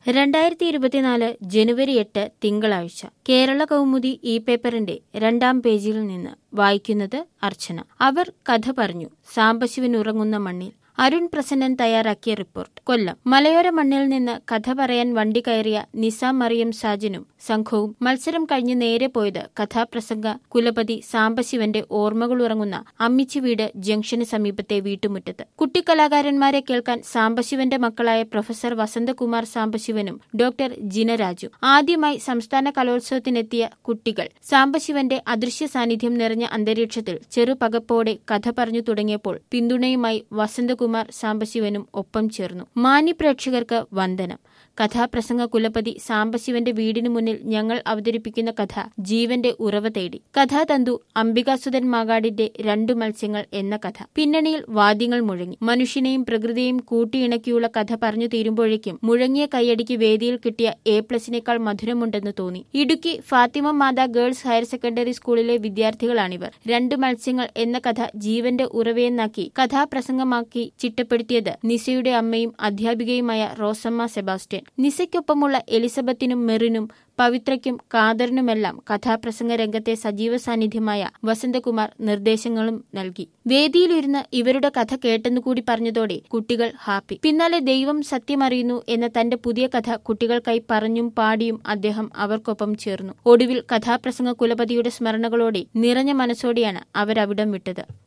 രണ്ടായിരത്തി ഇരുപത്തിനാല് ജനുവരി എട്ട് തിങ്കളാഴ്ച കേരള കൗമുദി ഈ പേപ്പറിന്റെ രണ്ടാം പേജിൽ നിന്ന് വായിക്കുന്നത് അർച്ചന അവർ കഥ പറഞ്ഞു സാംബശിവൻ ഉറങ്ങുന്ന മണ്ണിൽ അരുൺ പ്രസന്നൻ തയ്യാറാക്കിയ റിപ്പോർട്ട് കൊല്ലം മലയോര മണ്ണിൽ നിന്ന് കഥ പറയാൻ വണ്ടി കയറിയ നിസാം മറിയം സാജനും സംഘവും മത്സരം കഴിഞ്ഞ് നേരെ പോയത് കഥാപ്രസംഗ കുലപതി സാംബശിവന്റെ ഓർമ്മകൾ ഉറങ്ങുന്ന അമ്മിച്ചി വീട് ജംഗ്ഷന് സമീപത്തെ വീട്ടുമുറ്റത്ത് കുട്ടിക്കലാകാരന്മാരെ കേൾക്കാൻ സാംബശിവന്റെ മക്കളായ പ്രൊഫസർ വസന്തകുമാർ സാംബശിവനും ഡോക്ടർ ജിനരാജും ആദ്യമായി സംസ്ഥാന കലോത്സവത്തിനെത്തിയ കുട്ടികൾ സാംബശിവന്റെ അദൃശ്യ സാന്നിധ്യം നിറഞ്ഞ അന്തരീക്ഷത്തിൽ ചെറുപകപ്പോടെ കഥ പറഞ്ഞു തുടങ്ങിയപ്പോൾ പിന്തുണയുമായി വസന്തകുമാർ സാംബശിവനും ഒപ്പം ചേർന്നു മാന്യ പ്രേക്ഷകർക്ക് വന്ദനം കഥാപ്രസംഗ കുലപതി സാംബശിവന്റെ വീടിനു മുന്നിൽ ഞങ്ങൾ അവതരിപ്പിക്കുന്ന കഥ ജീവന്റെ ഉറവ തേടി കഥാതന്തു അംബികാസുധൻ മാകാടിന്റെ രണ്ടു മത്സ്യങ്ങൾ എന്ന കഥ പിന്നണിയിൽ വാദ്യങ്ങൾ മുഴങ്ങി മനുഷ്യനെയും പ്രകൃതിയെയും കൂട്ടിയിണക്കിയുള്ള കഥ പറഞ്ഞു തീരുമ്പോഴേക്കും മുഴങ്ങിയ കൈയടിക്ക് വേദിയിൽ കിട്ടിയ എ പ്ലസിനേക്കാൾ മധുരമുണ്ടെന്ന് തോന്നി Idukki Fathima Matha girls higher secondary സ്കൂളിലെ വിദ്യാർത്ഥികളാണിവർ രണ്ട് മത്സ്യങ്ങൾ എന്ന കഥ ജീവന്റെ ഉറവയെന്നാക്കി കഥാപ്രസംഗമാക്കി ചിട്ടപ്പെടുത്തിയത് നിസയുടെ അമ്മയും അധ്യാപികയുമായ റോസമ്മ സെബാസ്റ്റ്യൻ നിസയ്ക്കൊപ്പമുള്ള എലിസബത്തിനും മെറിനും പവിത്രയ്ക്കും കാദറിനുമെല്ലാം കഥാപ്രസംഗ രംഗത്തെ സജീവ സാന്നിധ്യമായ വസന്തകുമാർ നിർദ്ദേശങ്ങളും നൽകി വേദിയിലിരുന്ന് ഇവരുടെ കഥ കേട്ടെന്നുകൂടി പറഞ്ഞതോടെ കുട്ടികൾ ഹാപ്പി പിന്നാലെ ദൈവം സത്യമറിയുന്നു എന്ന തന്റെ പുതിയ കഥ കുട്ടികൾക്കായി പറഞ്ഞും പാടിയും അദ്ദേഹം അവർക്കൊപ്പം ചേർന്നു ഒടുവിൽ കഥാപ്രസംഗ കുലപതിയുടെ സ്മരണകളോടെ നിറഞ്ഞ മനസ്സോടെയാണ് അവരവിടം വിട്ടത്